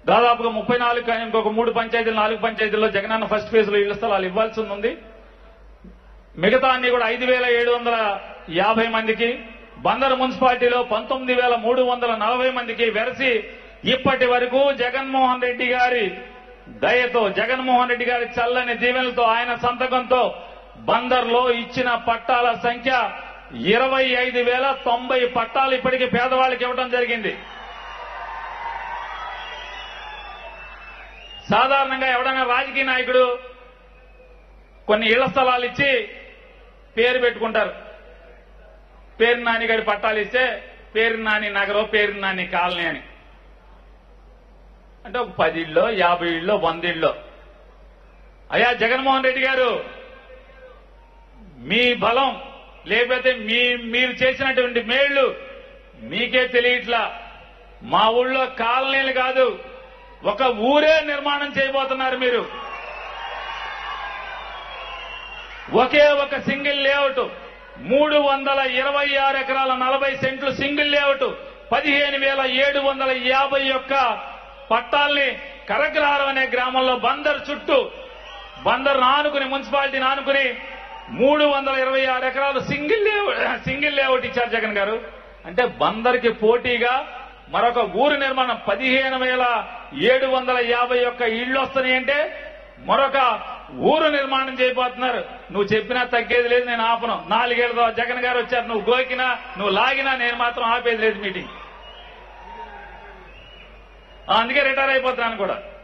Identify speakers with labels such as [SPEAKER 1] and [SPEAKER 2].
[SPEAKER 1] దాదాపుగా ముప్పై నాలుగు కానీ ఇంకొక మూడు పంచాయతీలు నాలుగు పంచాయతీల్లో జగనన్న ఫస్ట్ ఫేజ్ లో ఇళ్ల స్థలాలు ఇవ్వాల్సి ఉంది మిగతా అన్ని కూడా ఐదు వేల ఏడు వందల యాభై మందికి బందర్ మున్సిపాలిటీలో పంతొమ్మిది వేల మూడు వందల నలభై మందికి వెరసి ఇప్పటి వరకు జగన్మోహన్ రెడ్డి గారి దయతో జగన్మోహన్ రెడ్డి గారి చల్లని దీవెనలతో ఆయన సంతకంతో బందర్లో ఇచ్చిన పట్టాల సంఖ్య ఇరవై ఐదు వేల తొంభై పట్టాలు ఇప్పటికీ పేదవాళ్ళకి ఇవ్వడం జరిగింది సాధారణంగా ఎవడైనా రాజకీయ నాయకుడు కొన్ని ఇళ్ల స్థలాలు ఇచ్చి పేరు పెట్టుకుంటారు పేరు నాని గడి పట్టాలు ఇస్తే పేరు నాని నగరం పేరు నాని కాలనీ అని అంటే ఒక పది ఇళ్ళో యాభై ఇళ్ళో వంద ఇళ్ళో అయ్యా జగన్మోహన్ రెడ్డి గారు మీ బలం లేకపోతే మీ మీరు చేసినటువంటి మేళ్లు మీకే తెలియట్లా మా ఊళ్ళో కాలనీలు కాదు ఒక ఊరే నిర్మాణం చేయబోతున్నారు మీరు ఒకే ఒక సింగిల్ లేఅవుట్ మూడు వందల ఇరవై ఆరు ఎకరాల నలభై సెంట్లు సింగిల్ లేఅవుట్ పదిహేను వేల ఏడు వందల యాభై ఒక్క పట్టాల్ని కరగ్రహారం అనే గ్రామంలో బందర్ చుట్టూ బందర్ ఆనుకుని మున్సిపాలిటీని ఆనుకుని మూడు వందల ఇరవై ఆరు ఎకరాలు సింగిల్ లేఅవుట్ సింగిల్ లేఅవుట్ ఇచ్చారు జగన్ గారు అంటే బందర్కి పోటీగా మరొక ఊరు నిర్మాణం పదిహేను వేల ఏడు వందల యాభై ఒక్క ఇళ్లు వస్తున్నాయి అంటే మరొక ఊరు నిర్మాణం చేయబోతున్నారు నువ్వు చెప్పినా తగ్గేది లేదు నేను ఆపను నాలుగేళ్ల తర్వాత జగన్ గారు వచ్చారు నువ్వు గోకినా నువ్వు లాగినా నేను మాత్రం ఆపేది లేదు మీటింగ్ అందుకే రిటైర్ అయిపోతున్నాను కూడా